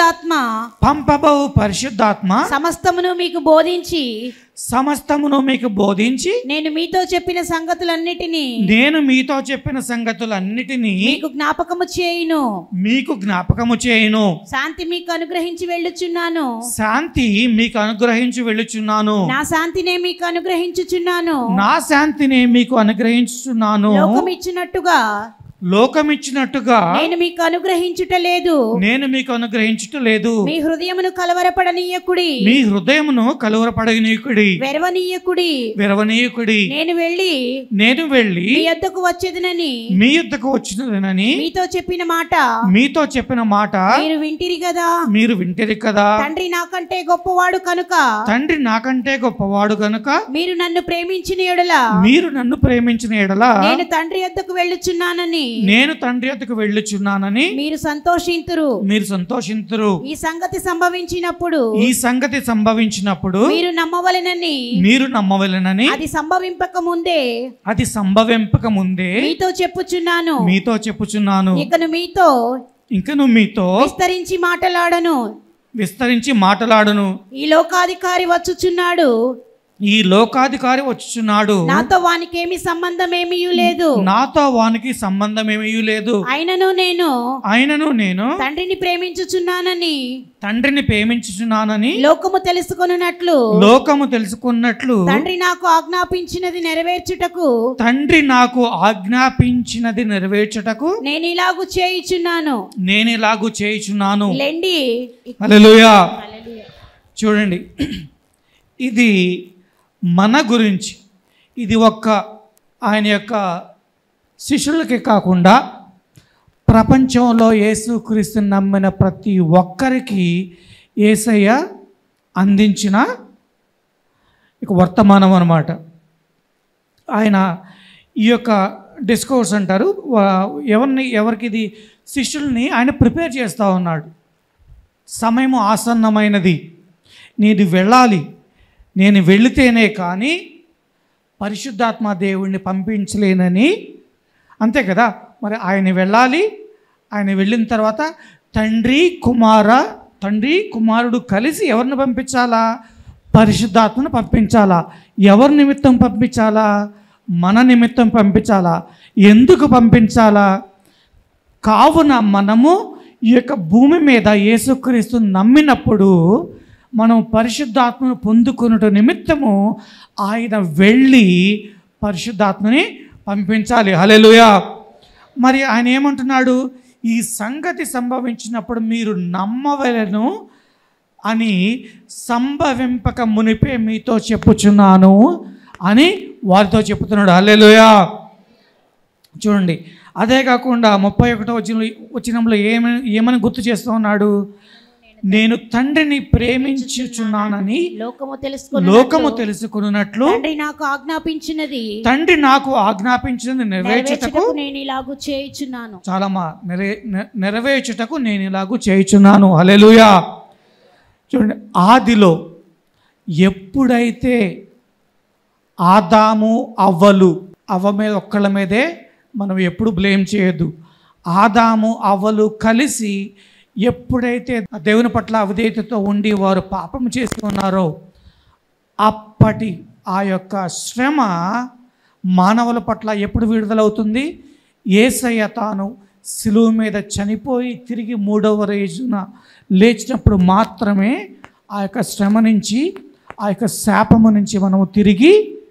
పరిశుద్ధాత్మ పంపబో పరిశుద్ధాత్మ సమస్తమును మీకు బోధించి సమస్తమును మీకు బోధించి నేను మీతో చెప్పిన సంగతులన్నిటినీ నేను మీతో చెప్పిన సంగతులన్నిటినీ మీకు జ్ఞాపకము చేయును మీకు జ్ఞాపకము చేయును శాంతి మీకు అనుగ్రహించి వెళ్ళుచున్నాను శాంతి మీకు అనుగ్రహించి వెళ్ళుచున్నాను నా శాంతినే మీకు అనుగ్రహించుచున్నాను నా శాంతిని మీకు అనుగ్రహించుచున్నాను లోకం ఇచ్చినట్టుగా లోకమిచ్చినట్టుగా నేను మీకు అనుగ్రహించుట లేదు నేను మీకు అనుగ్రహించుట లేదు మీ హృదయమును కలవరపడనీయకుడి మీ హృదయమును కలువరపడనీయుకుడి వెరవనీయకుడి విరవనీయుకుడి నేను వెళ్ళి నేను వెళ్ళి మీ యొద్దకు వచ్చేదనని మీ యుద్ధకు వచ్చినదని మీతో చెప్పిన మాట మీతో చెప్పిన మాట మీరు వింటిరి కదా మీరు వింటది కదా తండ్రి నాకంటే గొప్పవాడు కనుక తండ్రి నాకంటే గొప్పవాడు గనుక మీరు నన్ను ప్రేమించిన ఎడల మీరు నన్ను ప్రేమించిన ఎడల నేను తండ్రి యొద్దకు వెళ్ళుచున్నానని నేను తండ్రి వద్దకు వెళ్ళుచున్నానని మీరు సంతోషింతురు మీరు సంతోషింతురు ఈ సంగతి సంభవించినప్పుడు ఈ సంగతి సంభవించినప్పుడు మీరు నమ్మవలెనని మీరు నమ్మవలెనని అది సంభవింపక ముందే అది సంభవింపక ముందే మీతో చెప్పుచున్నాను మీతో చెప్పుచున్నాను ఇకను మీతో ఇంకను మీతో విస్తరించి మాటలాడను విస్తరించి మాట్లాడును ఈ లోకాధికారి వచ్చుచున్నాడు ఈ లోకాధికారి వచ్చుచున్నాడు నాతో వానికేమి సంబంధం ఏమీ లేదు నాతో వానికి సంబంధం ఏమీ లేదు అయినను నేను ఆయనను నేను తండ్రిని ప్రేమించుచున్నానని తండ్రిని ప్రేమించుచున్నానని లోకము తెలుసుకొనున్నట్లు లోకము తెలుసుకున్నట్లు తండ్రి నాకు ఆజ్ఞాపించినది నెరవేర్చుటకు తండ్రి నాకు ఆజ్ఞాపించినది నెరవేర్చుటకు నేను ఇలాగు చేయుచున్నాను నేను ఇలాగూ చేయుచున్నాను లెండి హల్లెలూయా చూడండి ఇది మన గురించి ఇది ఒక్క ఆయన యొక్క శిష్యులకి కాకుండా ప్రపంచంలో యేసుక్రీస్తుని నమ్మిన ప్రతి ఒక్కరికి ఏసయ్య అందించిన ఇక వర్తమానం అన్నమాట ఆయన ఈ యొక్క డిస్కోర్స్ అంటారు వా- ఎవరిని ఎవరికి ఇది శిష్యుల్ని ఆయన ప్రిపేర్ చేస్తూ ఉన్నాడు సమయం ఆసన్నమైనది నేను వెళ్ళాలి నేను వెళితేనే కానీ పరిశుద్ధాత్మ దేవుణ్ణి పంపించలేనని అంతే కదా మరి ఆయన వెళ్ళాలి ఆయన వెళ్ళిన తర్వాత తండ్రి కుమార తండ్రి కుమారుడు కలిసి ఎవరిని పంపించాలా పరిశుద్ధాత్మను పంపించాలా ఎవరి నిమిత్తం పంపించాలా మన నిమిత్తం పంపించాలా ఎందుకు పంపించాలా కావున మనము ఈ యొక్క భూమి మీద యేసుక్రీస్తు నమ్మినప్పుడు మనం పరిశుద్ధాత్మను పొందుకున్నట నిమిత్తము ఆయన వెళ్ళి పరిశుద్ధాత్మని పంపించాలి హల్లెలూయా మరి ఆయన ఏమంటున్నాడు ఈ సంగతి సంభవించినప్పుడు మీరు నమ్మవలను అని సంభవింపక మునిపే మీతో చెప్పుచున్నాను అని వారితో చెప్తున్నాడు హల్లెలూయా చూడండి అదే కాకుండా ముప్పై ఒకటో వచ్చిన వచ్చినంలో ఏమని ఏమని గుర్తు చేస్తూ ఉన్నాడు నేను తండ్రిని ప్రేమించుచున్నానని లోకము తెలుసుకుని లోకము తెలుసుకున్నట్లు తండ్రి నాకు ఆజ్ఞాపించినది తండ్రి నాకు ఆజ్ఞాపించినది నెరవేర్చుటకు నెరవేర్చుటకు నేను ఇలాగు చేయుచున్నాను చాలా మా నెరవే నె- నెరవేర్చుటకు నేను ఇలాగూ చేయుచున్నాను హల్లెలూయా చూడండి ఆదిలో ఎప్పుడైతే ఆదాము అవ్వలు అవ్వ మీద ఒక్కళ్ళ మీదే మనం ఎప్పుడు బ్లేమ్ చేయొద్దు ఆదాము అవ్వలు కలిసి ఎప్పుడైతే దేవుని పట్ల అవిధేయతతో ఉండి వారు పాపం చేస్తున్నారో అప్పటి ఆ యొక్క శ్రమ మానవుల పట్ల ఎప్పుడు విడుదలవుతుంది ఏసయ్య తాను సిలువ మీద చనిపోయి తిరిగి మూడవ రోజున లేచినప్పుడు మాత్రమే ఆ యొక్క శ్రమ నుంచి ఆ యొక్క శాపము నుంచి మనము తిరిగి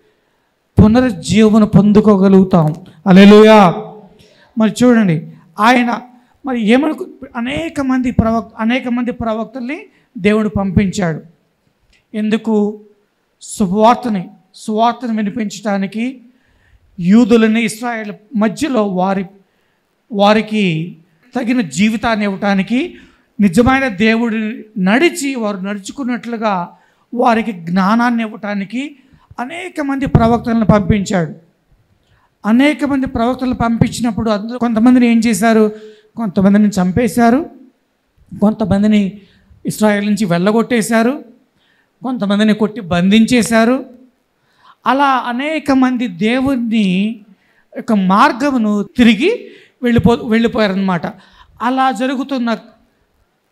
పునరుజ్జీవన పొందుకోగలుగుతాం అలెలుయా మరి చూడండి ఆయన మరి ఏమనుకు అనేక మంది ప్రవక్త అనేక మంది ప్రవక్తల్ని దేవుడు పంపించాడు ఎందుకు సువార్తని సువార్తను వినిపించడానికి యూదులని ఇస్రాయేల్ మధ్యలో వారి వారికి తగిన జీవితాన్ని ఇవ్వటానికి నిజమైన దేవుడి నడిచి వారు నడుచుకున్నట్లుగా వారికి జ్ఞానాన్ని ఇవ్వటానికి అనేక మంది ప్రవక్తలను పంపించాడు అనేక మంది ప్రవక్తలను పంపించినప్పుడు అందులో కొంతమందిని ఏం చేశారు కొంతమందిని చంపేశారు కొంతమందిని ఇస్రాయేల్ నుంచి వెళ్ళగొట్టేశారు కొంతమందిని కొట్టి బంధించేశారు అలా అనేక మంది దేవుని యొక్క మార్గమును తిరిగి వెళ్ళిపో వెళ్ళిపోయారనమాట అలా జరుగుతున్న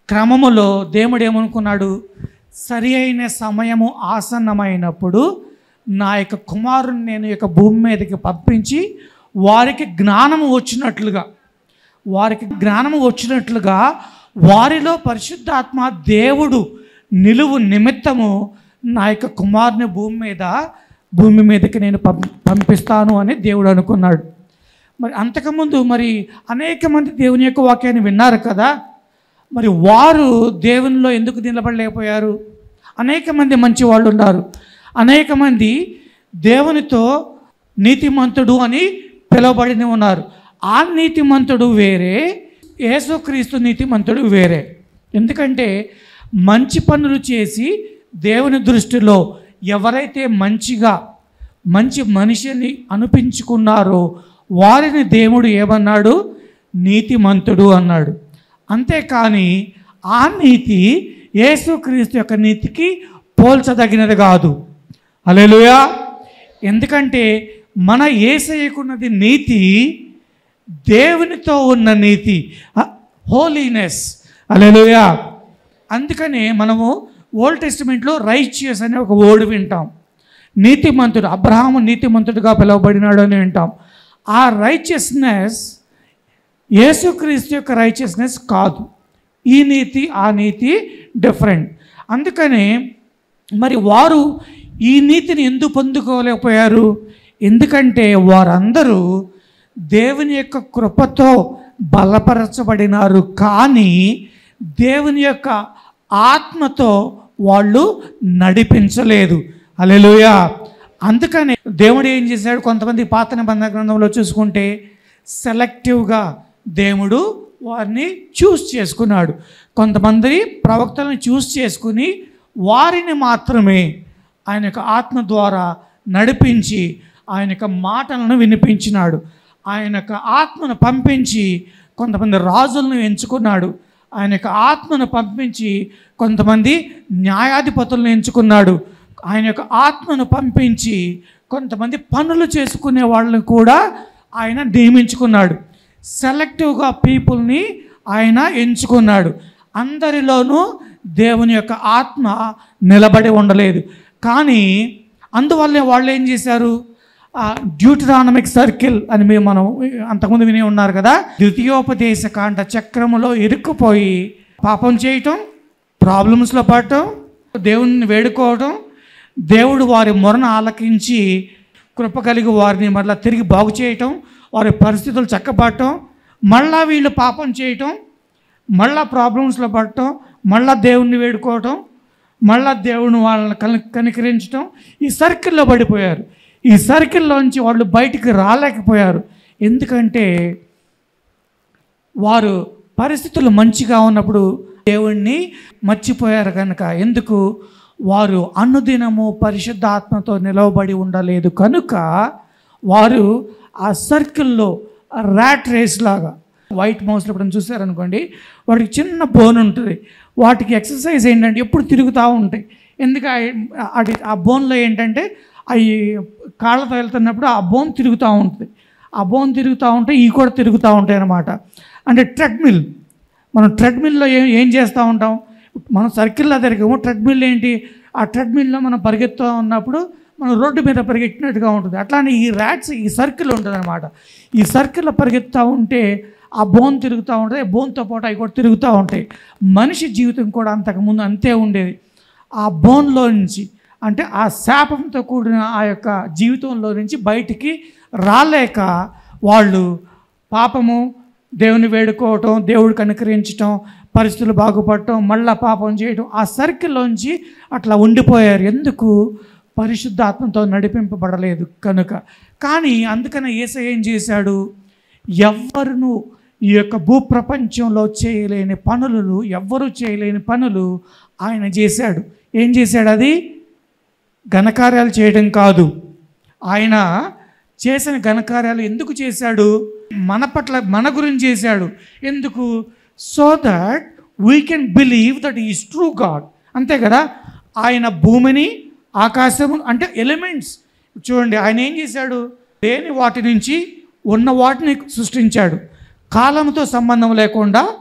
క్రమములో దేవుడు ఏమనుకున్నాడు సరి అయిన సమయము ఆసన్నమైనప్పుడు నా యొక్క కుమారుని నేను ఈ యొక్క భూమి మీదకి పంపించి వారికి జ్ఞానము వచ్చినట్లుగా వారికి జ్ఞానము వచ్చినట్లుగా వారిలో పరిశుద్ధాత్మ దేవుడు నిలువు నిమిత్తము నా యొక్క కుమారుని భూమి మీద భూమి మీదకి నేను పం పంపిస్తాను అని దేవుడు అనుకున్నాడు మరి అంతకుముందు మరి అనేక మంది దేవుని యొక్క వాక్యాన్ని విన్నారు కదా మరి వారు దేవునిలో ఎందుకు నిలబడలేకపోయారు అనేక మంది మంచి వాళ్ళు ఉన్నారు అనేక మంది దేవునితో నీతిమంతుడు అని పిలువబడిన ఉన్నారు ఆ నీతిమంతుడు వేరే యేసుక్రీస్తు నీతిమంతుడు వేరే ఎందుకంటే మంచి పనులు చేసి దేవుని దృష్టిలో ఎవరైతే మంచిగా మంచి మనిషిని అనిపించుకున్నారో వారిని దేవుడు ఏమన్నాడు నీతిమంతుడు అన్నాడు అంతేకాని ఆ నీతి యేసుక్రీస్తు యొక్క నీతికి పోల్చదగినది కాదు అలెలుయా ఎందుకంటే మన ఏసయ్యకున్నది నీతి దేవునితో ఉన్న నీతి హోలీనెస్ అలెలుయా అందుకనే మనము ఓల్డ్ టెస్టిమెంట్లో రైచియస్ అనే ఒక వర్డ్ వింటాం నీతిమంతుడు అబ్రహాము నీతిమంతుడుగా పిలువబడినాడు అని వింటాం ఆ రైచియస్నెస్ యేసుక్రీస్తు యొక్క రైచియస్నెస్ కాదు ఈ నీతి ఆ నీతి డిఫరెంట్ అందుకనే మరి వారు ఈ నీతిని ఎందుకు పొందుకోలేకపోయారు ఎందుకంటే వారందరూ దేవుని యొక్క కృపతో బలపరచబడినారు కానీ దేవుని యొక్క ఆత్మతో వాళ్ళు నడిపించలేదు అలెలుయా అందుకని దేవుడు ఏం చేశాడు కొంతమంది పాత నిబంధన గ్రంథంలో చూసుకుంటే సెలెక్టివ్గా దేవుడు వారిని చూస్ చేసుకున్నాడు కొంతమంది ప్రవక్తలను చూస్ చేసుకుని వారిని మాత్రమే ఆయన యొక్క ఆత్మ ద్వారా నడిపించి ఆయన యొక్క మాటలను వినిపించినాడు ఆయన యొక్క ఆత్మను పంపించి కొంతమంది రాజులను ఎంచుకున్నాడు ఆయన యొక్క ఆత్మను పంపించి కొంతమంది న్యాయాధిపతులను ఎంచుకున్నాడు ఆయన యొక్క ఆత్మను పంపించి కొంతమంది పనులు చేసుకునే వాళ్ళని కూడా ఆయన నియమించుకున్నాడు సెలెక్టివ్గా పీపుల్ని ఆయన ఎంచుకున్నాడు అందరిలోనూ దేవుని యొక్క ఆత్మ నిలబడి ఉండలేదు కానీ అందువల్లే వాళ్ళు ఏం చేశారు డ్యూటరానమిక్ సర్కిల్ అని మేము మనం అంతకుముందు విని ఉన్నారు కదా ద్వితీయోపదేశ కాండ చక్రములో ఇరుక్కుపోయి పాపం చేయటం ప్రాబ్లమ్స్లో పడటం దేవుణ్ణి వేడుకోవటం దేవుడు వారి మొరను ఆలకించి కృప కలిగి వారిని మళ్ళీ తిరిగి బాగు చేయటం వారి పరిస్థితులు చక్కబడటం మళ్ళా వీళ్ళు పాపం చేయటం మళ్ళా ప్రాబ్లమ్స్లో పడటం మళ్ళా దేవుణ్ణి వేడుకోవటం మళ్ళా దేవుని వాళ్ళని కని కనికరించటం ఈ సర్కిల్లో పడిపోయారు ఈ సర్కిల్లోంచి వాళ్ళు బయటికి రాలేకపోయారు ఎందుకంటే వారు పరిస్థితులు మంచిగా ఉన్నప్పుడు దేవుణ్ణి మర్చిపోయారు కనుక ఎందుకు వారు అనుదినము పరిశుద్ధాత్మతో నిలవబడి ఉండలేదు కనుక వారు ఆ సర్కిల్లో ర్యాట్ రేస్ లాగా వైట్ మౌస్లో ఎప్పుడైనా చూసారనుకోండి వాటికి చిన్న బోన్ ఉంటుంది వాటికి ఎక్సర్సైజ్ ఏంటంటే ఎప్పుడు తిరుగుతూ ఉంటాయి ఎందుకు ఆ- అది ఆ బోన్లో ఏంటంటే అవి కాళ్ళతో వెళ్తున్నప్పుడు ఆ బోన్ తిరుగుతూ ఉంటుంది ఆ బోన్ తిరుగుతూ ఉంటే ఈ కూడా తిరుగుతూ ఉంటాయి అన్నమాట అంటే ట్రెడ్మిల్ మనం ట్రెడ్మిల్లో ఏం ఏం చేస్తూ ఉంటాం మనం సర్కిల్లో తిరిగాము ట్రెడ్మిల్ ఏంటి ఆ ట్రెడ్మిల్లో మనం పరిగెత్తుతూ ఉన్నప్పుడు మనం రోడ్డు మీద పరిగెట్టినట్టుగా ఉంటుంది అట్లానే ఈ ర్యాట్స్ ఈ సర్కిల్ ఉంటుంది అనమాట ఈ సర్కిల్లో పరిగెత్తుతూ ఉంటే ఆ బోన్ తిరుగుతూ ఉంటుంది బోన్తో పాటు అవి కూడా తిరుగుతూ ఉంటాయి మనిషి జీవితం కూడా అంతకుముందు అంతే ఉండేది ఆ బోన్లో నుంచి అంటే ఆ శాపంతో కూడిన ఆ యొక్క జీవితంలో నుంచి బయటికి రాలేక వాళ్ళు పాపము దేవుని వేడుకోవటం దేవుడికి అనుకరించటం పరిస్థితులు బాగుపడటం మళ్ళా పాపం చేయటం ఆ సర్కిల్లోంచి అట్లా ఉండిపోయారు ఎందుకు పరిశుద్ధాత్మతో నడిపింపబడలేదు కనుక కానీ అందుకనే ఏసై ఏం చేశాడు ఎవ్వరును ఈ యొక్క భూప్రపంచంలో చేయలేని పనులను ఎవ్వరూ చేయలేని పనులు ఆయన చేశాడు ఏం చేశాడు అది ఘనకార్యాలు చేయడం కాదు ఆయన చేసిన ఘనకార్యాలు ఎందుకు చేశాడు మన పట్ల మన గురించి చేశాడు ఎందుకు so that we can believe that is true God అంతే కదా ఆయన భూమిని ఆకాశము అంటే ఎలిమెంట్స్ చూడండి ఆయన ఏం చేశాడు లేని వాటి నుంచి ఉన్న వాటిని సృష్టించాడు కాలంతో సంబంధం లేకుండా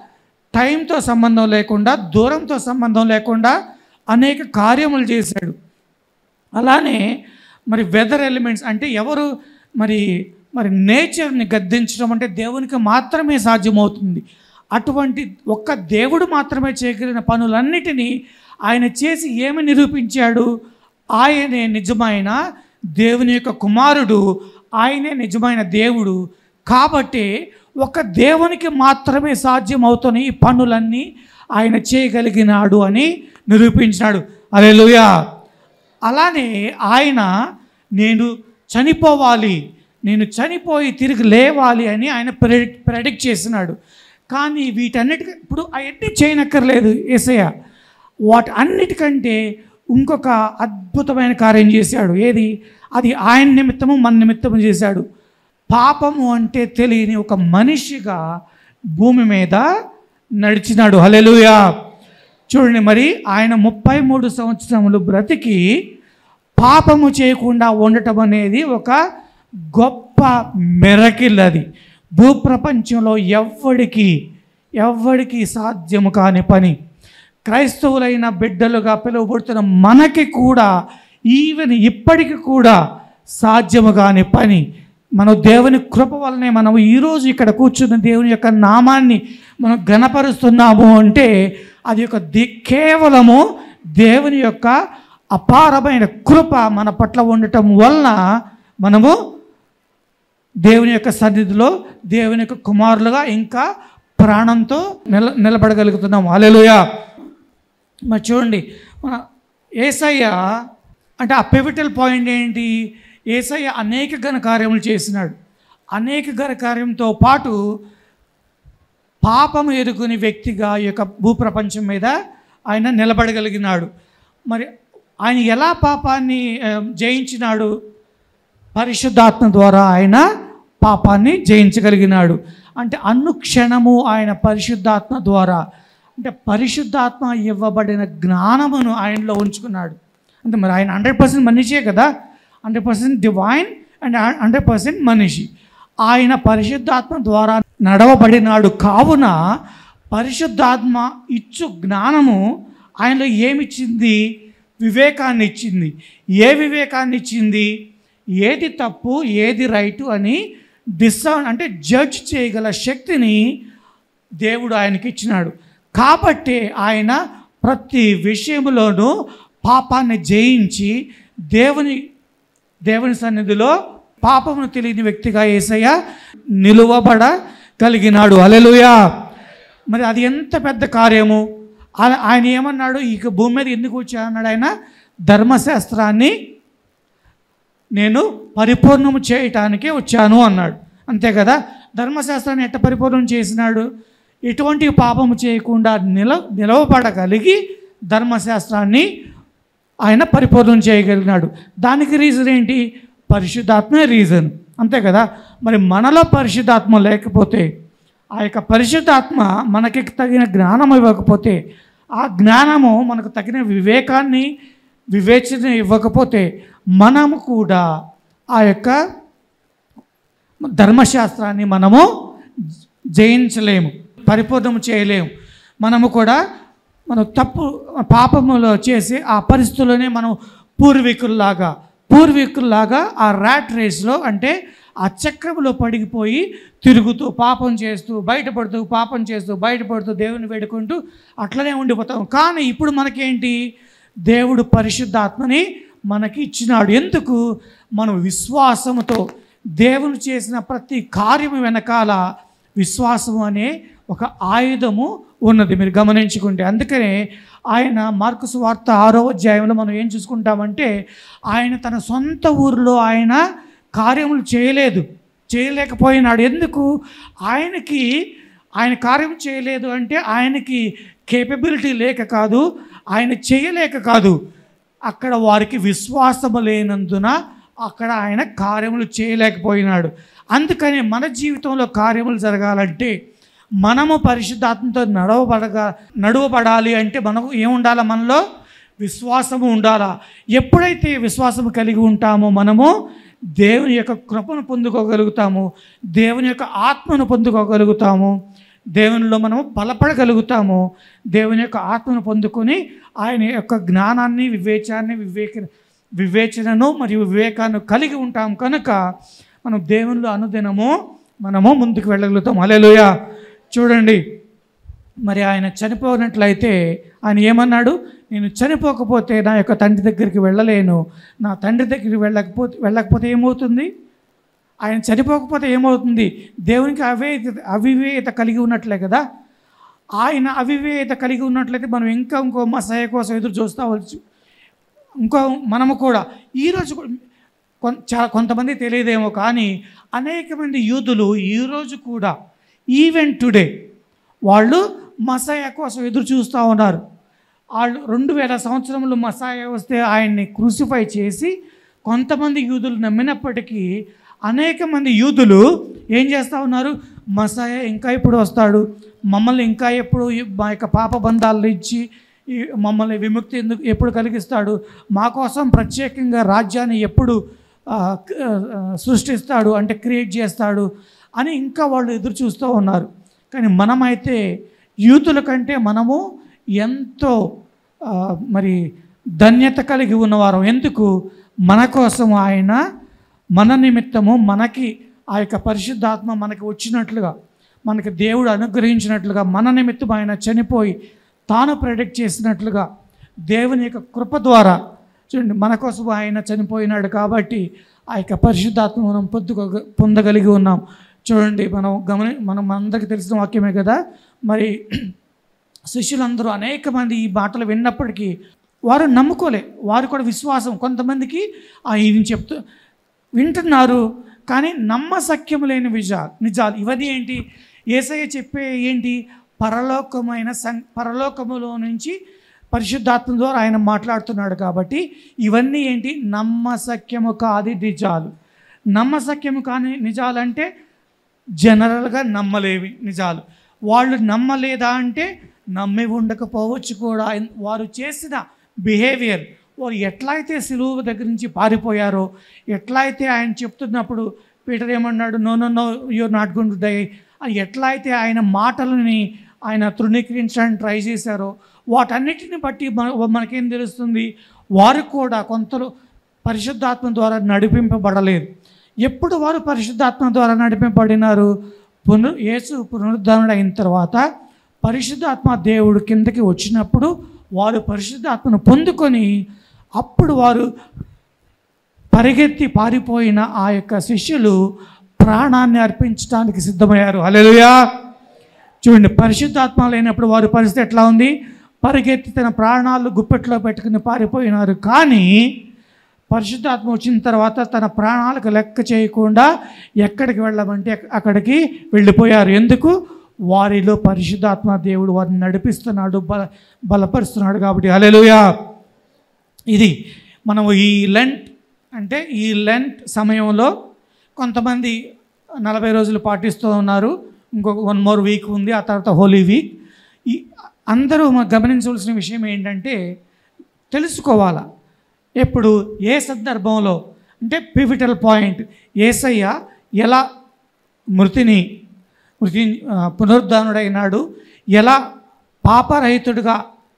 టైంతో సంబంధం లేకుండా దూరంతో సంబంధం లేకుండా అనేక కార్యములు చేశాడు అలానే మరి వెదర్ ఎలిమెంట్స్ అంటే ఎవరు మరి మరి నేచర్ని గద్దించడం అంటే దేవునికి మాత్రమే సాధ్యమవుతుంది అటువంటి ఒక్క దేవుడు మాత్రమే చేయగలిగిన పనులన్నిటినీ ఆయన చేసి ఏమి నిరూపించాడు ఆయనే నిజమైన దేవుని యొక్క కుమారుడు ఆయనే నిజమైన దేవుడు కాబట్టి ఒక దేవునికి మాత్రమే సాధ్యమవుతున్న ఈ పనులన్నీ ఆయన చేయగలిగినాడు అని నిరూపించినాడు అలెలుయా అలానే ఆయన నేను చనిపోవాలి నేను చనిపోయి తిరిగి లేవాలి అని ఆయన ప్రెడిక్ట్ ప్రెడిక్ట్ చేసినాడు కానీ వీటన్నిటికీ ఇప్పుడు అవన్నీ చేయనక్కర్లేదు ఏసయ్య వాటి అన్నిటికంటే ఇంకొక అద్భుతమైన కార్యం చేశాడు ఏది అది ఆయన నిమిత్తము మన నిమిత్తము చేశాడు పాపము అంటే తెలియని ఒక మనిషిగా భూమి మీద నడిచినాడు హలెలుయా చూడండి మరి ఆయన ముప్పై మూడు సంవత్సరములు బ్రతికి పాపము చేయకుండా ఉండటం అనేది ఒక గొప్ప మెరకిల్ అది భూప్రపంచంలో ఎవ్వడికి ఎవ్వడికి సాధ్యము కాని పని క్రైస్తవులైన బిడ్డలుగా పిలువబడుతున్న మనకి కూడా ఈవెన్ ఇప్పటికి కూడా సాధ్యము కాని పని మనం దేవుని కృప వల్లనే మనం ఈరోజు ఇక్కడ కూర్చున్న దేవుని యొక్క నామాన్ని మనం గణపరుస్తున్నాము అంటే అది ఒక ది కేవలము దేవుని యొక్క అపారమైన కృప మన పట్ల ఉండటం వలన మనము దేవుని యొక్క సన్నిధిలో దేవుని యొక్క కుమారులుగా ఇంకా ప్రాణంతో నిల నిలబడగలుగుతున్నాము అలెలుయా మరి చూడండి మన ఏసయ్య అంటే ఆ పివిటల్ పాయింట్ ఏంటి ఏసయ్య అనేక ఘన కార్యములు చేసినాడు అనేక ఘన కార్యంతో పాటు పాపము ఎరుగుని వ్యక్తిగా ఈ యొక్క భూప్రపంచం మీద ఆయన నిలబడగలిగినాడు మరి ఆయన ఎలా పాపాన్ని ఆ, జయించినాడు పరిశుద్ధాత్మ ద్వారా ఆయన పాపాన్ని జయించగలిగినాడు అంటే అనుక్షణము ఆయన పరిశుద్ధాత్మ ద్వారా అంటే పరిశుద్ధాత్మ ఇవ్వబడిన జ్ఞానమును ఆయనలో ఉంచుకున్నాడు అంటే మరి ఆయన హండ్రెడ్ పర్సెంట్ మనిషే కదా hundred percent divine and hundred percent మనిషి ఆయన పరిశుద్ధాత్మ ద్వారా నడవబడినాడు కావున పరిశుద్ధాత్మ ఇచ్చు జ్ఞానము ఆయనలో ఏమిచ్చింది వివేకాన్ని ఇచ్చింది ఏ వివేకాన్ని ఇచ్చింది ఏది తప్పు ఏది రైటు అని డిసౌన్ అంటే జడ్జ్ చేయగల శక్తిని దేవుడు ఆయనకి ఇచ్చినాడు కాబట్టి ఆయన ప్రతి విషయంలోనూ పాపాన్ని జయించి దేవుని దేవుని సన్నిధిలో పాపమును తెలియని వ్యక్తిగా ఏసయ్య నిలువబడగలిగినాడు అలెలుయా మరి అది ఎంత పెద్ద కార్యము ఆ- ఆయన ఏమన్నాడు ఇక భూమి మీద ఎందుకు వచ్చా అన్నాడు ఆయన ధర్మశాస్త్రాన్ని నేను పరిపూర్ణము చేయటానికే వచ్చాను అన్నాడు అంతే కదా ధర్మశాస్త్రాన్ని ఎట్ట పరిపూర్ణం చేసినాడు ఎటువంటి పాపము చేయకుండా నిల నిలవబడగలిగి ధర్మశాస్త్రాన్ని ఆయన పరిపూర్ణం చేయగలిగినాడు దానికి రీజన్ ఏంటి పరిశుద్ధాత్మే రీజన్ అంతే కదా మరి మనలో పరిశుద్ధాత్మ లేకపోతే ఆ యొక్క పరిశుద్ధాత్మ మనకి తగిన జ్ఞానం ఇవ్వకపోతే ఆ జ్ఞానము మనకు తగిన వివేకాన్ని వివేచన ఇవ్వకపోతే మనము కూడా ఆ యొక్క ధర్మశాస్త్రాన్ని మనము జయించలేము పరిపూర్ణం చేయలేము మనము కూడా మనం తప్పు పాపములో చేసి ఆ పరిస్థితుల్లోనే మనం పూర్వీకుల్లాగా పూర్వీకుల్లాగా ఆ ర్యాట్ రేస్లో అంటే ఆ చక్రంలో పడిగిపోయి తిరుగుతూ పాపం చేస్తూ బయటపడుతూ పాపం చేస్తూ బయటపడుతూ దేవుని వేడుకుంటూ అట్లనే ఉండిపోతాం కానీ ఇప్పుడు మనకేంటి దేవుడు పరిశుద్ధాత్మని మనకి ఇచ్చినాడు ఎందుకు మనం విశ్వాసముతో దేవుడు చేసిన ప్రతి కార్యము వెనకాల విశ్వాసము అనే ఒక ఆయుధము ఉన్నది మీరు గమనించుకుంటే అందుకనే ఆయన మార్కుసు వార్త ఆరో అధ్యాయంలో మనం ఏం చూసుకుంటామంటే ఆయన తన సొంత ఊరిలో ఆయన కార్యములు చేయలేదు చేయలేకపోయినాడు ఎందుకు ఆయనకి ఆయన కార్యం చేయలేదు అంటే ఆయనకి కేపబిలిటీ లేక కాదు ఆయన చేయలేక కాదు అక్కడ వారికి విశ్వాసము లేనందున అక్కడ ఆయన కార్యములు చేయలేకపోయినాడు అందుకని మన జీవితంలో కార్యములు జరగాలంటే మనము పరిశుద్ధాత్మతో నడవబడగా నడవబడాలి అంటే మనకు ఏముండాలా మనలో విశ్వాసము ఉండాలా ఎప్పుడైతే విశ్వాసము కలిగి ఉంటామో మనము దేవుని యొక్క కృపను పొందుకోగలుగుతాము దేవుని యొక్క ఆత్మను పొందుకోగలుగుతాము దేవునిలో మనము బలపడగలుగుతాము దేవుని యొక్క ఆత్మను పొందుకొని ఆయన యొక్క జ్ఞానాన్ని వివేచాన్ని వివేక వివేచనను మరియు వివేకాన్ని కలిగి ఉంటాం కనుక మనం దేవునిలో అనుదినము మనము ముందుకు వెళ్ళగలుగుతాం అలెలుయ చూడండి మరి ఆయన చనిపోయినట్లయితే ఆయన ఏమన్నాడు నేను చనిపోకపోతే నా యొక్క తండ్రి దగ్గరికి వెళ్ళలేను నా తండ్రి దగ్గరికి వెళ్ళకపోతే వెళ్ళకపోతే ఏమవుతుంది ఆయన చనిపోకపోతే ఏమవుతుంది దేవునికి అవివేత అవివేత కలిగి ఉన్నట్లే కదా ఆయన అవివేత కలిగి ఉన్నట్లయితే మనం ఇంకా ఇంకో మసాయ కోసం ఎదురు చూస్తావచ్చు ఇంకో మనము కూడా ఈరోజు కూడా కొన్ చాలా కొంతమంది తెలియదేమో కానీ అనేక మంది యూదులు ఈరోజు కూడా ఈవెన్ టుడే వాళ్ళు మసాయ కోసం ఎదురు చూస్తూ ఉన్నారు వాళ్ళు రెండు వేల సంవత్సరంలో మసాయ వస్తే ఆయన్ని క్రూసిఫై చేసి కొంతమంది యూదులు నమ్మినప్పటికీ అనేక మంది యూదులు ఏం చేస్తూ ఉన్నారు మసాయ ఇంకా ఎప్పుడు వస్తాడు మమ్మల్ని ఇంకా ఎప్పుడు ఈ మా యొక్క పాప బంధాలను ఇచ్చి ఈ మమ్మల్ని విముక్తి ఎందుకు ఎప్పుడు కలిగిస్తాడు మా కోసం ప్రత్యేకంగా రాజ్యాన్ని ఎప్పుడు ఆ, క- ఆ, సృష్టిస్తాడు అంటే క్రియేట్ చేస్తాడు అని ఇంకా వాళ్ళు ఎదురు చూస్తూ ఉన్నారు కానీ మనమైతే యూతుల కంటే మనము ఎంతో ఆ, మరి ధన్యత కలిగి ఉన్నవారం ఎందుకు మన కోసం ఆయన మన నిమిత్తము మనకి ఆ యొక్క పరిశుద్ధాత్మ మనకి వచ్చినట్లుగా మనకి దేవుడు అనుగ్రహించినట్లుగా మన నిమిత్తం ఆయన చనిపోయి తాను ప్రెడిక్ట్ చేసినట్లుగా దేవుని యొక్క కృప ద్వారా చూడండి మన కోసం ఆయన చనిపోయినాడు కాబట్టి ఆ యొక్క పరిశుద్ధాత్మ మనం పొందుకో పొందగలిగి ఉన్నాం చూడండి మనం గమని మనం అందరికీ తెలిసిన వాక్యమే కదా మరి శిష్యులందరూ అనేక మంది ఈ మాటలు విన్నప్పటికీ వారు నమ్ముకోలే వారు కూడా విశ్వాసం కొంతమందికి ఆ ఇది చెప్తూ వింటున్నారు కానీ నమ్మసక్యం లేని విజా నిజాలు ఇవన్నీ ఏంటి ఏసయ్య చెప్పే ఏంటి పరలోకమైన సం పరలోకములో నుంచి పరిశుద్ధాత్మ ద్వారా ఆయన మాట్లాడుతున్నాడు కాబట్టి ఇవన్నీ ఏంటి నమ్మసక్యము కాది నిజాలు నమ్మసక్యము కాని నిజాలంటే జనరల్గా నమ్మలేవి నిజాలు వాళ్ళు నమ్మలేదా అంటే నమ్మి ఉండకపోవచ్చు కూడా వారు చేసిన బిహేవియర్ వారు ఎట్లయితే సిలువ దగ్గర నుంచి పారిపోయారో ఎట్లయితే ఆయన చెప్తున్నప్పుడు పీటర్ ఏమన్నాడు no no no you're not gonna die అని ఎట్లయితే ఆయన మాటలని ఆయన తృణీకరించడానికి ట్రై చేశారో వాటన్నిటిని బట్టి మన మనకేం తెలుస్తుంది వారు కూడా కొంతలో పరిశుద్ధాత్మ ద్వారా నడిపింపబడలేదు ఎప్పుడు వారు పరిశుద్ధాత్మ ద్వారా నడిపింపబడినారు పునరు యేసు పునరుద్ధరణ అయిన తర్వాత పరిశుద్ధాత్మ దేవుడు కిందకి వచ్చినప్పుడు వారు పరిశుద్ధాత్మను పొందుకొని అప్పుడు వారు పరిగెత్తి పారిపోయిన ఆ యొక్క శిష్యులు ప్రాణాన్ని అర్పించడానికి సిద్ధమయ్యారు హల్లెలూయా చూడండి పరిశుద్ధాత్మ లేనప్పుడు వారి పరిస్థితి ఎట్లా ఉంది పరిగెత్తి తన ప్రాణాలు గుప్పెట్లో పెట్టుకుని పారిపోయినారు కానీ పరిశుద్ధాత్మ వచ్చిన తర్వాత తన ప్రాణాలకు లెక్క చేయకుండా ఎక్కడికి వెళ్ళమంటే అక్కడికి వెళ్ళిపోయారు ఎందుకు వారిలో పరిశుద్ధాత్మ దేవుడు వారిని నడిపిస్తున్నాడు బల బలపరుస్తున్నాడు కాబట్టి హల్లెలూయా ఇది మనం ఈ లెంట్ అంటే ఈ లెంట్ సమయంలో కొంతమంది నలభై రోజులు పాటిస్తూ ఉన్నారు ఇంకొక వన్ మోర్ వీక్ ఉంది ఆ తర్వాత హోలీ వీక్ ఈ అందరూ మనం గమనించవలసిన విషయం ఏంటంటే తెలుసుకోవాలా ఎప్పుడు ఏ సందర్భంలో అంటే పివిటల్ పాయింట్ ఏసయ్య ఎలా మృతిని మృతి ఆ, పునరుద్ధానుడైనాడు ఎలా పాపరహితుడుగా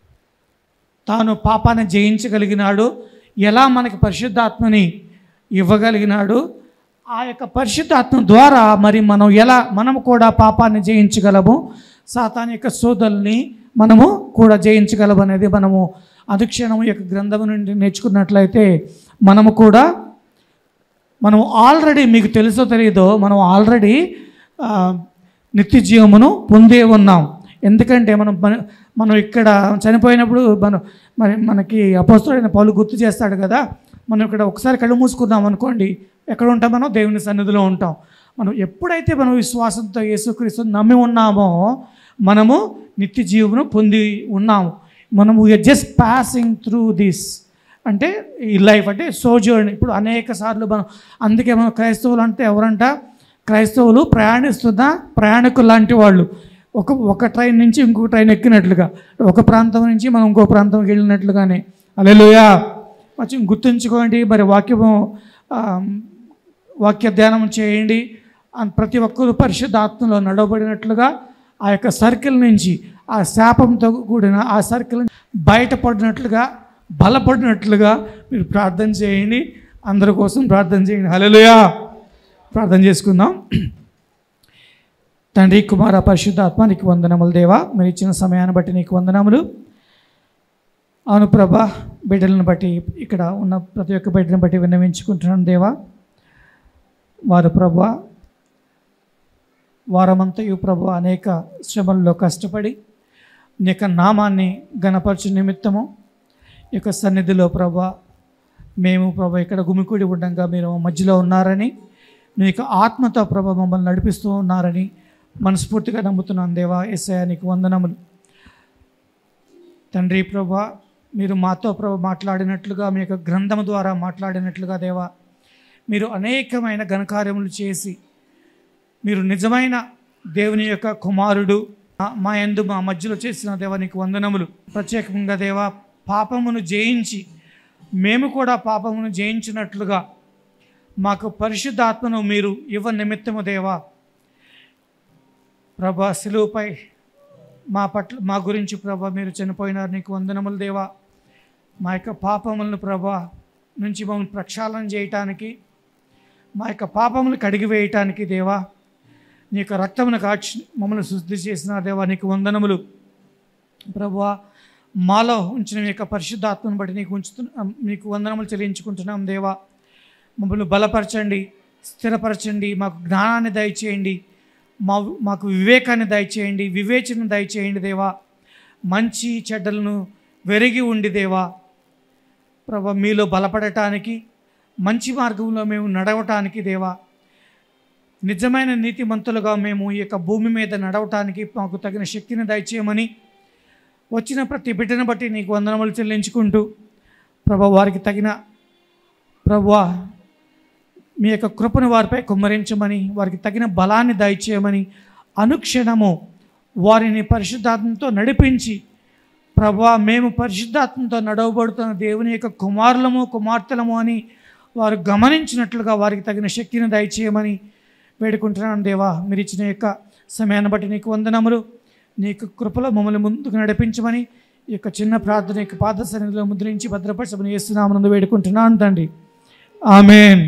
తాను పాపాన్ని జయించగలిగినాడు ఎలా మనకి పరిశుద్ధాత్మని ఇవ్వగలిగినాడు ఆ యొక్క పరిశుద్ధాత్మ ద్వారా మరి మనం ఎలా మనము కూడా పాపాన్ని జయించగలము సాతాన్ యొక్క సోదల్ని మనము కూడా జయించగలము అనేది మనము అనుక్షణం ఈ యొక్క గ్రంథం నుండి నేర్చుకున్నట్లయితే మనము కూడా మనం ఆల్రెడీ మీకు తెలుసో తెలియదో మనం ఆల్రెడీ ఆ, నిత్య జీవమును పొందే ఉన్నాం ఎందుకంటే మనం మన మనం ఇక్కడ చనిపోయినప్పుడు మనం మరి మనకి అపోస్తుడైన పౌలు గుర్తు చేస్తాడు కదా మనం ఇక్కడ ఒకసారి కళ్ళు మూసుకున్నాం అనుకోండి ఎక్కడ ఉంటాం మనం దేవుని సన్నిధిలో ఉంటాం మనం ఎప్పుడైతే మనం విశ్వాసంతో యేసుక్రీస్తుని నమ్మి ఉన్నామో మనము నిత్య జీవమును పొంది ఉన్నాము మనము we are just passing through this అంటే ఈ లైఫ్ అంటే సోజర్న్ ఇప్పుడు అనేక సార్లు మనం అందుకే మనం క్రైస్తవులు అంటే ఎవరంట క్రైస్తవులు ప్రయాణిస్తున్న ప్రయాణికులు లాంటి వాళ్ళు ఒక ఒక ట్రైన్ నుంచి ఇంకొక ట్రైన్ ఎక్కినట్లుగా ఒక ప్రాంతం నుంచి మనం ఇంకో ప్రాంతంకి వెళ్ళినట్లుగానే అలెలుయా కొంచెం గుర్తుంచుకోండి మరి వాక్యము ఆ, వాక్య ధ్యానం చేయండి అన్- ప్రతి ఒక్కరూ పరిశుద్ధ ఆత్మలో నడవబడినట్లుగా ఆ యొక్క సర్కిల్ నుంచి ఆ శాపంతో కూడిన ఆ సర్కిల్ బయటపడినట్లుగా బలపడినట్లుగా మీరు ప్రార్థన చేయండి అందరి కోసం ప్రార్థన చేయండి హలోయా ప్రార్థన చేసుకుందాం తండ్రి కుమార పరిశుద్ధాత్మ నీకు వందనములు దేవా మీరు ఇచ్చిన సమయాన్ని బట్టి నీకు వందనములు అవును ప్రభా బిడ్డలను బట్టి ఇక్కడ ఉన్న ప్రతి ఒక్క బిడ్డలను బట్టి విన్నవించుకుంటున్నాను దేవా వారు ప్రభా వారమంతయు ప్రభు అనేక శ్రమల్లో కష్టపడి నీ యొక్క నామాన్ని గణపరచు నిమిత్తము ఈ యొక్క సన్నిధిలో ప్రభా మేము ప్రభా ఇక్కడ గుమికూడి ఉండగా మీరు మా మధ్యలో ఉన్నారని మీ యొక్క ఆత్మతో ప్రభా మమ్మల్ని నడిపిస్తూ ఉన్నారని మనస్ఫూర్తిగా నమ్ముతున్నాను దేవా ఎస్ఐ నీకు వందనములు తండ్రి ప్రభా మీరు మాతో ప్రభు మాట్లాడినట్లుగా మీ యొక్క గ్రంథం ద్వారా మాట్లాడినట్లుగా దేవా మీరు అనేకమైన ఘనకార్యములు చేసి మీరు నిజమైన దేవుని యొక్క కుమారుడు మా- మా యందు మా మధ్యలో చేసిన దేవా నీకు వందనములు ప్రత్యేకంగా దేవా పాపమును జయించి మేము కూడా పాపమును జయించినట్లుగా మాకు పరిశుద్ధాత్మను మీరు ఇవ్వ నిమిత్తము దేవా ప్రభా శిలువుపై మా పట్ల మా గురించి ప్రభా మీరు చనిపోయినారు నీకు వందనములు దేవా మా యొక్క పాపములను ప్రభా నుంచి మమ్మల్ని ప్రక్షాళన చేయటానికి మా యొక్క పాపములు కడిగి వేయటానికి దేవా నీ యొక్క రక్తమును కాచి మమ్మల్ని శుద్ధి చేసిన దేవా నీకు వందనములు ప్రభువా మాలో ఉంచిన మీ యొక్క పరిశుద్ధాత్మను బట్టి నీకు ఉంచుతున్నా మీకు వందనములు చెల్లించుకుంటున్నాం దేవా మమ్మల్ని బలపరచండి స్థిరపరచండి మాకు జ్ఞానాన్ని దయచేయండి మా మాకు వివేకాన్ని దయచేయండి వివేచన దయచేయండి దేవా మంచి చెడ్డలను వెరిగి ఉండి దేవా ప్రభా మీలో బలపడటానికి మంచి మార్గంలో మేము నడవటానికి దేవా నిజమైన నీతిమంతులుగా మేము ఈ యొక్క భూమి మీద నడవటానికి మాకు తగిన శక్తిని దయచేయమని వచ్చిన ప్రతి బిడ్డను బట్టి నీకు వందనములు చెల్లించుకుంటూ ప్రభా వారికి తగిన ప్రభువా మీ యొక్క కృపను వారిపై కుమ్మరించమని వారికి తగిన బలాన్ని దయచేయమని అనుక్షణము వారిని పరిశుద్ధాత్మతో నడిపించి ప్రభా మేము పరిశుద్ధాత్మతో నడవబడుతున్న దేవుని యొక్క కుమారులము కుమార్తెలము అని వారు గమనించినట్లుగా వారికి తగిన శక్తిని దయచేయమని వేడుకుంటున్నాను దేవా మీరు ఇచ్చిన యొక్క సమయాన్ని బట్టి నీకు వందనములు నీ యొక్క కృపలో మమ్మల్ని ముందుకు నడిపించమని ఈ యొక్క చిన్న ప్రార్థన యొక్క పాద సన్నిధిలో ముద్రించి భద్రపరచమని చేస్తున్నామని వేడుకుంటున్నాను తండ్రి ఆమెన్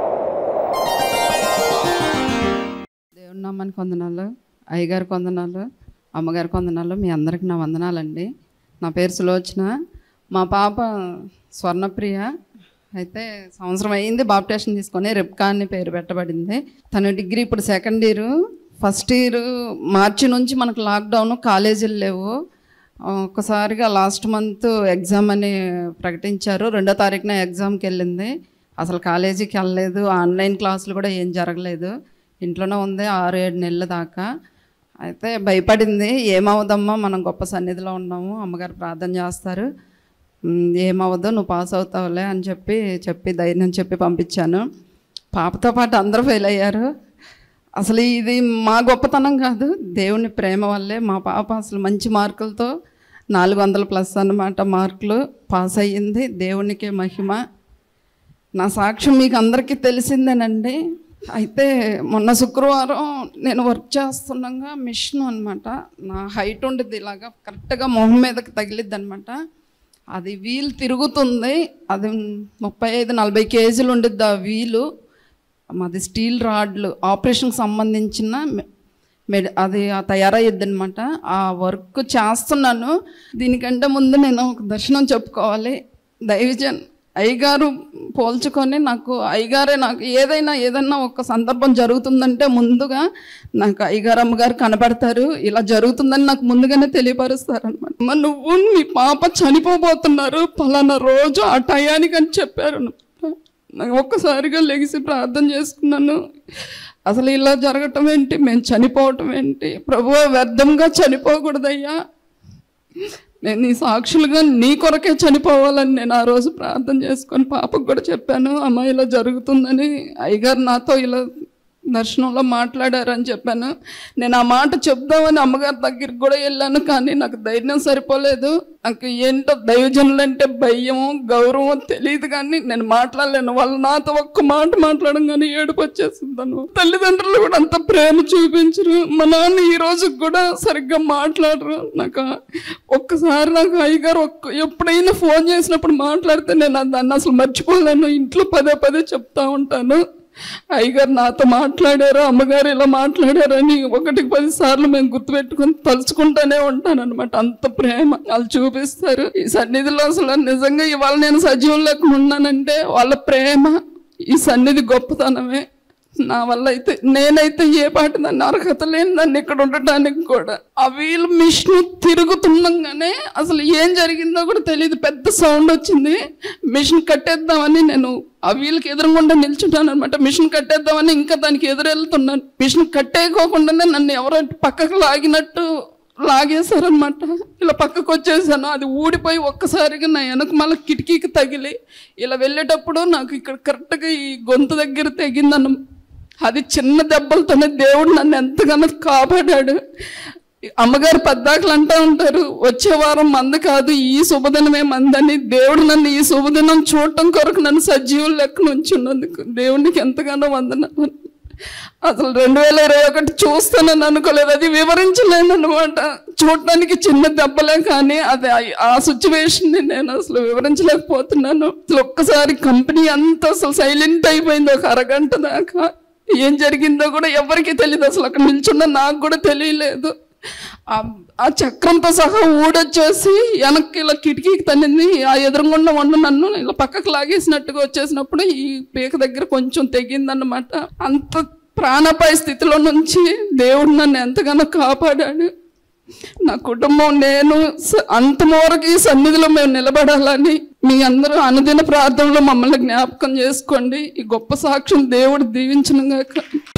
దేవుని నామానికి వందనాలు అయ్యగారికి వందనాలు అమ్మగారికి వందనాలు మీ అందరికి నా వందనాలండి నా పేరు సులోచన మా పాప స్వర్ణప్రియ అయితే సంవత్సరం అయింది బాప్టేషన్ తీసుకొని రెప్కా అని పేరు పెట్టబడింది తను డిగ్రీ ఇప్పుడు సెకండ్ ఇయర్ ఫస్ట్ ఇయర్ మార్చి నుంచి మనకు లాక్డౌన్ కాలేజీలు లేవు ఒక్కసారిగా లాస్ట్ మంత్ ఎగ్జామ్ అని ప్రకటించారు రెండో తారీఖున ఎగ్జామ్కి వెళ్ళింది అసలు కాలేజీకి వెళ్ళలేదు ఆన్లైన్ క్లాసులు కూడా ఏం జరగలేదు ఇంట్లోనే ఉంది ఆరు ఏడు నెలల దాకా అయితే భయపడింది ఏమవుదమ్మా మనం గొప్ప సన్నిధిలో ఉన్నాము అమ్మగారు ప్రార్థన చేస్తారు "ఉమ్, ఏమవ్వదు నువ్వు పాస్ అవుతావులే అని చెప్పి చెప్పి ధైర్యం చెప్పి పంపించాను పాపతో పాటు అందరూ ఫెయిల్ అయ్యారు అసలు ఇది మా గొప్పతనం కాదు దేవుని ప్రేమ వల్లే మా పాప అసలు మంచి మార్కులతో నాలుగు వందల ప్లస్ అన్నమాట మార్కులు పాస్ అయ్యింది దేవునికే మహిమ నా సాక్ష్యం మీకు అందరికీ తెలిసిందేనండి అయితే మొన్న శుక్రవారం నేను వర్క్ చేస్తుండగా మిషన్ అనమాట నా హైట్ ఉండేది ఇలాగా కరెక్ట్గా మొహం మీదకి తగిలిద్ది అనమాట అది వీల్ తిరుగుతుంది అది ముప్పై ఐదు నలభై కేజీలు ఉండిద్ది ఆ వీలు మాది స్టీల్ రాడ్లు ఆపరేషన్కి సంబంధించిన మె- మెడి అది తయారయ్యద్ది అనమాట ఆ వర్క్ చేస్తున్నాను దీనికంటే ముందు నేను ఒక దర్శనం చెప్పుకోవాలి దైవజన్ అయ్యగారు పోల్చుకొని నాకు అయ్యగారే నాకు ఏదైనా ఏదైనా ఒక సందర్భం జరుగుతుందంటే ముందుగా నాకు అయ్యగారు అమ్మగారు కనబడతారు ఇలా జరుగుతుందని నాకు ముందుగానే తెలియపరుస్తారు అనమాట నువ్వు మీ పాప చనిపోబోతున్నారు పలానా రోజు ఆ టయానికి అని చెప్పారు నాకు ఒక్కసారిగా లెగిసి ప్రార్థన చేసుకున్నాను అసలు ఇలా జరగటం ఏంటి మేము చనిపోవటం ఏంటి ప్రభు వ్యర్థంగా చనిపోకూడదయ్యా నేను నీ సాక్షులుగా నీ కొరకే చనిపోవాలని నేను ఆ రోజు ప్రార్థన చేసుకొని పాపకు కూడా చెప్పాను అమ్మ ఇలా జరుగుతుందని అయ్యగారు నాతో ఇలా దర్శనంలో మాట్లాడారని చెప్పాను నేను ఆ మాట చెప్దామని అమ్మగారి దగ్గరికి కూడా వెళ్ళాను కానీ నాకు ధైర్యం సరిపోలేదు నాకు ఏంటో దైవజనులు అంటే భయం గౌరవం తెలియదు కానీ నేను మాట్లాడలేను వాళ్ళు నాతో ఒక్క మాట మాట్లాడడం కానీ ఏడుపు వచ్చేసిందను తల్లిదండ్రులు కూడా అంత ప్రేమ చూపించరు మా నాన్న ఈ రోజు కూడా సరిగ్గా మాట్లాడరు నాకు ఒక్కసారి నాకు అయ్యగారు ఒక్క ఎప్పుడైనా ఫోన్ చేసినప్పుడు మాట్లాడితే నేను దాన్ని అసలు మర్చిపోలేను ఇంట్లో పదే పదే చెప్తా ఉంటాను అయ్యగారు నాతో మాట్లాడారు అమ్మగారు ఇలా మాట్లాడారని ఒకటికి పది సార్లు మేము గుర్తుపెట్టుకుని తలుచుకుంటానే ఉంటాను అనమాట అంత ప్రేమ వాళ్ళు చూపిస్తారు ఈ సన్నిధిలో అసలు నిజంగా ఇవాళ నేను సజీవం లేకుండా ఉన్నానంటే వాళ్ళ ప్రేమ ఈ సన్నిధి గొప్పతనమే నా వల్ల అయితే నేనైతే ఏ పాటి దాన్ని అర్హత లేని దాన్ని ఇక్కడ ఉండటానికి కూడా ఆ వీల్ మిషన్ తిరుగుతుండగానే అసలు ఏం జరిగిందో కూడా తెలియదు పెద్ద సౌండ్ వచ్చింది మిషన్ కట్టేద్దామని నేను ఆ వీళ్ళకి ఎదురుగుండా నిల్చుంటాను అనమాట మిషన్ కట్టేద్దామని ఇంకా దానికి ఎదురెళ్తున్నాను మిషన్ కట్టేయకోకుండానే నన్ను ఎవరో పక్కకు లాగినట్టు లాగేశారనమాట ఇలా పక్కకు వచ్చేసాను అది ఊడిపోయి ఒక్కసారిగా నా వెనక మళ్ళీ కిటికీకి తగిలి ఇలా వెళ్ళేటప్పుడు నాకు ఇక్కడ కరెక్ట్గా ఈ గొంతు దగ్గర తెగిందన్న అది చిన్న దెబ్బలతోనే దేవుడు నన్ను ఎంతగానో కాపాడాడు అమ్మగారు పద్దాకలు అంటూ ఉంటారు వచ్చే వారం మంద కాదు ఈ శుభదినమే మందని దేవుడు నన్ను ఈ శుభదినం చూడటం కొరకు నన్ను సజీవులు లెక్క ఉంచున్నందుకు దేవునికి ఎంతగానో వందనాలు అసలు రెండు వేల ఇరవై ఒకటి చూస్తానని అనుకోలేదు అది వివరించలేను అనమాట చూడటానికి చిన్న దెబ్బలే కానీ అది ఆ- ఆ సిచ్యువేషన్ ని నేను అసలు వివరించలేకపోతున్నాను అసలు ఒక్కసారి కంపెనీ అంతా అసలు సైలెంట్ అయిపోయింది ఒక అరగంట దాకా ఏం జరిగిందో కూడా ఎవరికి తెలియదు అసలు అక్కడ నిల్చున్న నాకు కూడా తెలియలేదు ఆ- ఆ చక్రంతో సహా ఊడొచ్చేసి వెనక్కి ఇలా కిటికీకి తన్నింది ఆ ఎదురుగుండా వండు నన్ను ఇలా పక్కకు లాగేసినట్టుగా వచ్చేసినప్పుడు ఈ పీక దగ్గర కొంచెం తెగిందన్నమాట అంత ప్రాణపాయ స్థితిలో నుంచి దేవుడు నన్ను ఎంతగానో కాపాడాడు నా కుటుంబం నేను స- అంతమవరకు ఈ సన్నిధిలో మేము నిలబడాలని మీ అందరూ అనుదిన ప్రార్థనలో మమ్మల్ని జ్ఞాపకం చేసుకోండి ఈ గొప్ప సాక్ష్యం దేవుడు దీవించను గాక